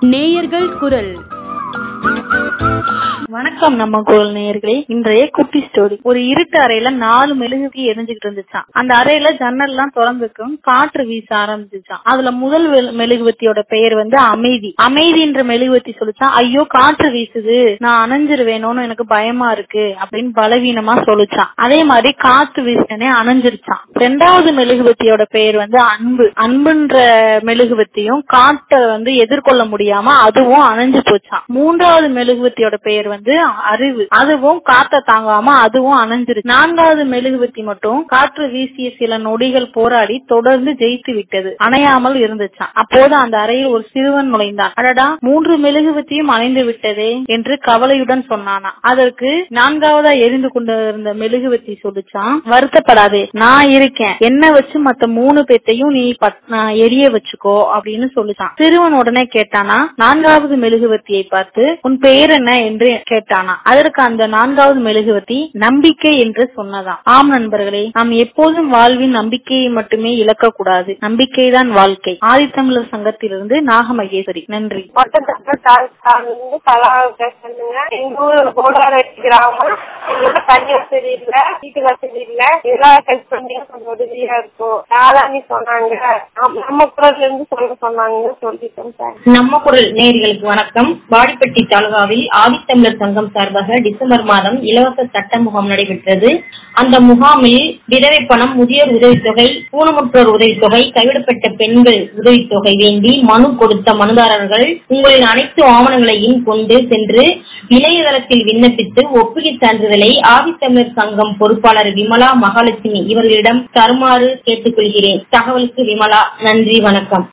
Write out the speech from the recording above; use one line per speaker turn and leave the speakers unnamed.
நேயர்கள் குரல்
வணக்கம் நம்ம குரல் நேயர்களே இன்றைய குட்டி ஸ்டோரி ஒரு இருட்டு அறையில நாலு மெழுகுவத்தி எரிஞ்சுக்கிட்டு இருந்துச்சாம் அந்த அறையில ஜன்னல் எல்லாம் திறந்துக்கும் காற்று வீச ஆரம்பிச்சுச்சாம் அதுல முதல் வெ- மெழுகுவத்தியோட பெயர் வந்து அமைதி அமைதின்ற மெழுகுவத்தி சொல்லிச்சான் ஐயோ காற்று வீசுது நான் அணைஞ்சிருவேணும்னு எனக்கு பயமா இருக்கு அப்படின்னு பலவீனமா சொல்லிச்சான் அதே மாதிரி காத்து வீசினே அணைஞ்சிருச்சான் ரெண்டாவது மெழுகுவத்தியோட பெயர் வந்து அன்பு அன்புன்ற மெழுகுவத்தியும் காற்றை வந்து எதிர்கொள்ள முடியாம அதுவும் அணைஞ்சு போச்சாம் மூன்றாவது மெழுகுவத்தியோட பெயர் வந்து அறிவு அதுவும் காத்த தாங்காம அதுவும் அணைஞ்சிருச்சு நான்காவது மெழுகுவத்தி மட்டும் காற்று வீசிய சில நொடிகள் போராடி தொடர்ந்து ஜெயித்து விட்டது அணையாமல் இருந்துச்சாம் அப்போது அந்த அறையில் ஒரு சிறுவன் நுழைந்தான் அடடா மூன்று மெழுகுவத்தியும் அணைந்து விட்டதே என்று கவலையுடன் சொன்னானா அதற்கு நான்காவதா எரிந்து கொண்டிருந்த மெழுகுவத்தி சொல்லிச்சான் வருத்தப்படாதே நான் இருக்கேன் என்ன வச்சு மத்த மூணு பேத்தையும் நீ பத்- நான் எரிய வச்சுக்கோ அப்படின்னு சொல்லிச்சான் சிறுவன் உடனே கேட்டானா நான்காவது மெழுகுவத்தியை பார்த்து உன் பெயர் என்ன என்று கேட்டானா அதற்கு அந்த நான்காவது மெழுகுவத்தி நம்பிக்கை என்று சொன்னதாம் ஆம் நண்பர்களே நாம் எப்போதும் வாழ்வின் நம்பிக்கையை மட்டுமே இழக்க கூடாது நம்பிக்கைதான் வாழ்க்கை ஆதித்தமிழர் சங்கத்திலிருந்து நாகமகேஸ்வரி நன்றி
இருந்து கலா பேசுறதுங்க எங்க ஊர் கோடாரட்டி கிராமம் எங்களுக்கு தண்ணி வசதி இல்ல வீட்டு வசதி இல்ல எல்லா ஹெல்ப் பண்ணி கொஞ்சம் உதவியா இருக்கும் நாளானி சொன்னாங்க நம்ம- நம்ம குரல்ல இருந்து சொல்ல சொன்னாங்க சொல்லிட்டோம் சார்
நம்ம குரல் நேயர்களுக்கு வணக்கம் வாடிப்பட்டி தாலுகாவில் ஆதித்தமிழர் சங்கம் சார்பாக டிசம்பர் மாதம் இலவச சட்ட முகாம் நடைபெற்றது அந்த முகாமில் விதவை பணம் முதியோர் உதவித்தொகை ஊனமுற்றோர் உதவித்தொகை கைவிடப்பட்ட பெண்கள் உதவித்தொகை வேண்டி மனு கொடுத்த மனுதாரர்கள் உங்களின் அனைத்து ஆவணங்களையும் கொண்டு சென்று இணையதளத்தில் விண்ணப்பித்து ஒப்புகை சான்றிதழை ஆதித்தமிழர் சங்கம் பொறுப்பாளர் விமலா மகாலட்சுமி இவர்களிடம் தருமாறு கேட்டுக்கொள்கிறேன் தகவலுக்கு விமலா நன்றி வணக்கம்